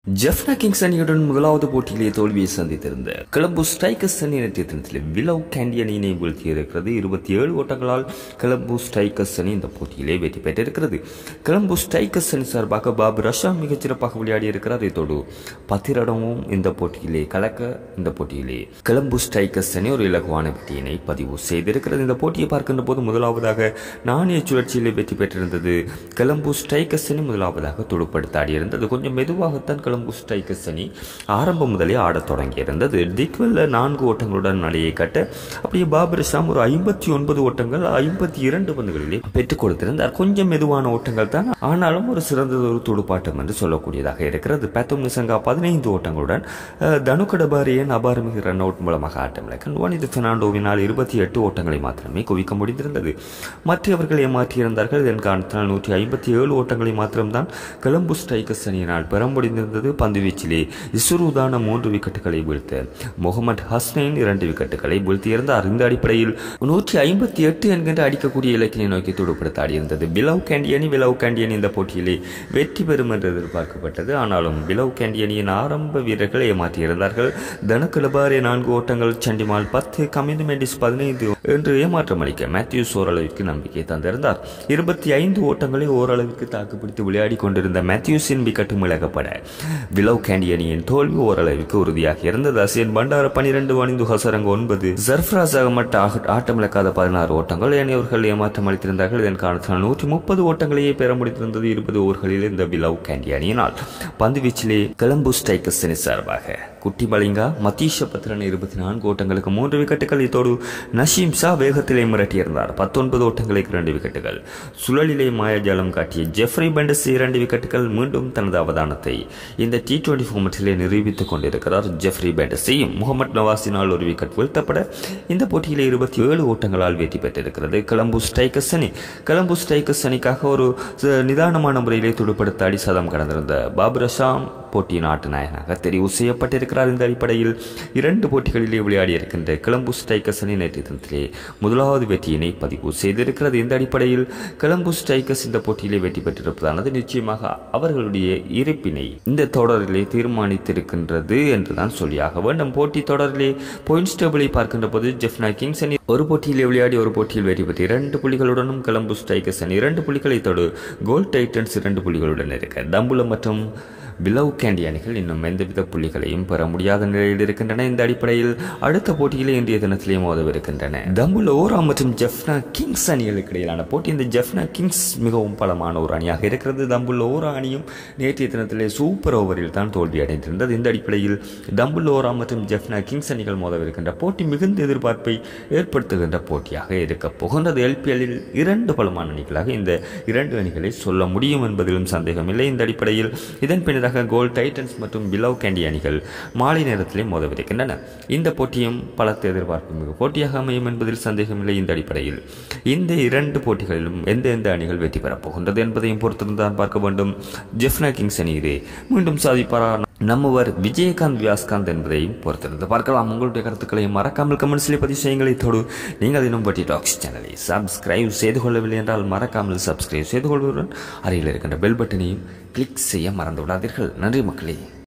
Jaffna Kings அணியுடன் முதலாவது போட்டியிலே தோல்வியை சந்தித்திருந்த கிளம்பு ஸ்ட்ரைக்கர்ஸ் அணி நேற்றைய தினத்தில் விலவ் கேண்டி அணியினை வீழ்த்தியிருக்கிறது இருபத்தி ஏழு ஓட்டங்களால் கிளம்பு ஸ்ட்ரைக்கர்ஸ் அணி இந்த போட்டியிலே வெற்றி பெற்றிருக்கிறது கிளம்பு ஸ்ட்ரைக்கர்ஸ் அணி சார்பாக பாபு ரஷா மிகச்சிறப்பாக விளையாடி இருக்கிறார் இதோடு பத்திரடமும் இந்த போட்டியிலே கலக்க இந்த போட்டியிலே கிளம்பு ஸ்ட்ரைக்கர்ஸ் அணி ஒரு இலகுவான வெற்றியினை பதிவு செய்திருக்கிறது இந்த போட்டியை பார்க்கின்ற போது முதலாவதாக நாணய சுழற்சியிலே வெற்றி பெற்றிருந்தது கிளம்பு ஸ்ட்ரைக்கர்ஸ் அணி முதலாவதாக துடுப்படுத்த ஆடியிருந்தது கொஞ்சம் மெதுவாகத்தான் கிளம்பு ஸ்ட்ரைக்கர்ஸ் அணி ஆரம்பம் முதலே ஆடத் தொடங்கியிருந்தது டிக்வெல்ல நான்கு ஓட்டங்களுடன் நடையை கட்ட அப்படியே பாபர் ஷாம் ஒரு ஐம்பத்தி ஒன்பது ஓட்டங்கள் ஐம்பத்தி இரண்டு பந்துகளிலே பெற்றுக் கொடுத்திருந்தார் கொஞ்சம் மெதுவான ஓட்டங்கள் தான் ஆனாலும் ஒரு சிறந்தது ஒரு துடுப்பாட்டம் என்று சொல்லக்கூடியதாக இருக்கிறது பேத்தோம் நிசங்கா பதினைந்து ஓட்டங்களுடன் அஹ், தனுக்கடபாரியன் அபாரமிகு ரன் அவுட் மூலமாக ஆட்டமிழக்க வனிது பெர்னாண்டோவினால் இருபத்தி எட்டு ஓட்டங்களை மாத்திரமே குவிக்க முடிந்திருந்தது மற்றவர்கள் ஏமாற்றியிருந்தார்கள் இதன் காரணத்தினால் நூற்றி ஐம்பத்தி ஏழு ஓட்டங்களை மாத்திரம்தான் கொலம்பு ஸ்ட்ரைக்கர்ஸ் அணியினால் பெற முடிந்திருந்தது பந்து வீச்சிலே இசுருதான மூன்று விக்கெட்டுகளை வீழ்த்த முகமது ஹஸ்னைன் இரண்டு விக்கெட்டுகளை வீழ்த்தியிருந்தார் இந்த அடிப்படையில் நூற்றி ஐம்பத்தி எட்டு என்கின்ற அடிக்கக்கூடிய இலக்கினை நோக்கி துடுப்படுத்த ஆடியிருந்தது பிலவ் கேண்டி அணி பிலவ் கேண்டி அணி இந்த போட்டியிலே வெற்றி பெறும் என்று எதிர்பார்க்கப்பட்டது ஆனாலும் பிலவ் கேண்டி அணியின் ஆரம்ப வீரர்கள் ஏமாற்றியிருந்தார்கள் தனக்குலபாரே நான்கு ஓட்டங்கள் சண்டிமால் பத்து கமிந்து மெண்டிஸ் பதினைந்து என்று ஏமாற்றம் அளிக்க மேத்யூஸ் ஓரளவிற்கு நம்பிக்கை தந்திருந்தார் இருபத்தி ஐந்து ஓட்டங்களை ஓரளவிற்கு தாக்குப்பிடித்து விளையாடி கொண்டிருந்த மேத்யூஸின் விக்கெட்டும் இழக்கப்பட விலவ் கேண்டி அணியின் தோல்வி ஓரளவிற்கு உறுதியாக இருந்தது அசியன் பண்டார பனிரெண்டு வணிந்து ஹசரங்க ஒன்பது ஜர்ஃப்ராஸ் அகமட் ஆக- ஆட்டமிழக்காத பதினாறு ஓட்டங்கள் ஏனையவர்கள் ஏமாற்றம் அளித்திருந்தார்கள் இதன் காரணத்தினால் நூற்றி முப்பது ஓட்டங்களையே பெற முடிந்திருந்தது இருபது ஓவர்களில் இந்த விலவ் கேண்டி அணியினால் பந்து வீச்சிலே கிளம்பு ஸ்ட்ரைக்கர்ஸ் அணி சார்பாக குட்டி பலிங்கா மத்தீஷ பத்திரன் இருபத்தி நான்கு ஓட்டங்களுக்கு மூன்று விக்கெட்டுகள் இதோடு நஷீம் ஷா வேகத்திலே மிரட்டியிருந்தார் பத்தொன்பது ஓட்டங்களுக்கு இரண்டு விக்கெட்டுகள் சுழலிலே மாயாஜாலம் காட்டிய ஜெஃப்ரி பெண்டஸ் இரண்டு விக்கெட்டுகள் மீண்டும் தனது அவதானத்தை இந்த டி டுவெண்டி ஃபார்மட்டிலே நிரூபித்துக் கொண்டிருக்கிறார் ஜெஃப்ரி பெண்டஸையும் முகமது நவாஸினால் ஒரு விக்கெட் வீழ்த்தப்பட இந்த போட்டியிலே இருபத்தி ஏழு ஓட்டங்களால் வெற்றி பெற்றிருக்கிறது கிளம்பு ஸ்ட்ரைக்கர்ஸ் அணி கிளம்பு ஸ்ட்ரைக்கர்ஸ் அணிக்காக ஒரு ச- நிதானமான முறையிலே துடுப்படுத்த அடி சதம் கடந்திருந்த பாபர் அசாம் போட்டியின் ஆட்ட நாயகனாக தெரிவு செய்யப்பட்டிருக்கிறார் இந்த அடிப்படையில் இரண்டு போட்டிகளிலே விளையாடி இருக்கின்ற கிளம்பு ஸ்ட்ரைக்கர்ஸ் அணி நேற்றைய தினத்திலே முதலாவது வெற்றியினை பதிவு செய்திருக்கிறது இந்த அடிப்படையில் கிளம்பு ஸ்ட்ரைக்கர்ஸ் இந்த போட்டியிலே வெற்றி பெற்றிருப்பதானது நிச்சயமாக அவர்களுடைய இருப்பினை இந்த தொடரிலே தீர்மானித்திருக்கின்றது என்றுதான் சொல்லியாக வேண்டும் போட்டி தொடரிலே பாயிண்ட்ஸ் டேபிளை பார்க்கின்ற போது ஜெஃப்னா கிங்ஸ் அணி ஒரு போட்டியிலே விளையாடி ஒரு போட்டியில் வெற்றி பெற்று இரண்டு புள்ளிகளுடனும் கிளம்பு ஸ்ட்ரைக்கர்ஸ் அணி இரண்டு புள்ளிகளை தொடு கோல் டைட்டன்ஸ் இரண்டு புள்ளிகளுடன் இருக்க தம்புலம் மற்றும் பிலவ் கேண்டி அணிகள் இன்னும் எந்தவித புள்ளிகளையும் பெற முடியாத நிலையில் இருக்கின்றன இந்த அடிப்படையில் அடுத்த போட்டியிலே இன்றைய தினத்திலே மோதவிருக்கின்றன தம்புல ஓரா மற்றும் ஜெஃப்னா கிங்ஸ் அணிகளுக்கு இடையிலான போட்டி இந்த ஜெஃப்னா கிங்ஸ் மிகவும் பலமான ஒரு அணியாக இருக்கிறது தம்புல் ஓரா அணியும் நேற்றைய தினத்திலே சூப்பர் ஓவரில் தான் தோல்வி அடைந்திருந்தது இந்த அடிப்படையில் தம்புல் ஓரா மற்றும் ஜெஃப்னா கிங்ஸ் அணிகள் மோதவிருக்கின்ற போட்டி மிகுந்த எதிர்பார்ப்பை ஏற்படுத்துகின்ற போட்டியாக இருக்கப் போகின்றது எல்பிஎல்லில் இரண்டு பலமான அணிகளாக இந்த இரண்டு அணிகளை சொல்ல முடியும் என்பதிலும் சந்தேகமில்லை இந்த அடிப்படையில் இதன் பின்னதாக கோல் டைட்டன்ஸ் மற்றும் பிலவ் கேண்டி அணிகள் மாலை நேரத்திலே மோதவிருக்கின்றன இந்த போட்டியும் பலத்த எதிர்பார்ப்பு மிகு போட்டியாக அமையும் என்பதில் சந்தேகமில்லை இந்த அடிப்படையில் இந்த இரண்டு போட்டிகளிலும் எந்த எந்த அணிகள் வெற்றி பெறப் போகின்றது என்பதையும் பொறுத்திருந்தான் பார்க்க வேண்டும் ஜெஃப்னா கிங்ஸ் அணியிலே மீண்டும் சாதிப்பாரா நம்மவர் விஜயகாந்த் வியாஸ்காந்த் என்பதையும் பொறுத்திருந்து பார்க்கலாம் உங்களுடைய கருத்துக்களையும் மறக்காமல் கமெண்ட்ஸிலே பதிவு செய்யுங்கள் இதோடு நீங்கள் இன்னும் பட்டி டாக்ஸ் சேனலை சப்ஸ்கிரைப் செய்து கொள்ளவில்லை என்றால் மறக்காமல் சப்ஸ்கிரைப் செய்து கொள்வதுடன் அருகில் இருக்கின்ற பெல் பட்டனையும் கிளிக் செய்ய மறந்து விடாதீர்கள் நன்றி மக்களே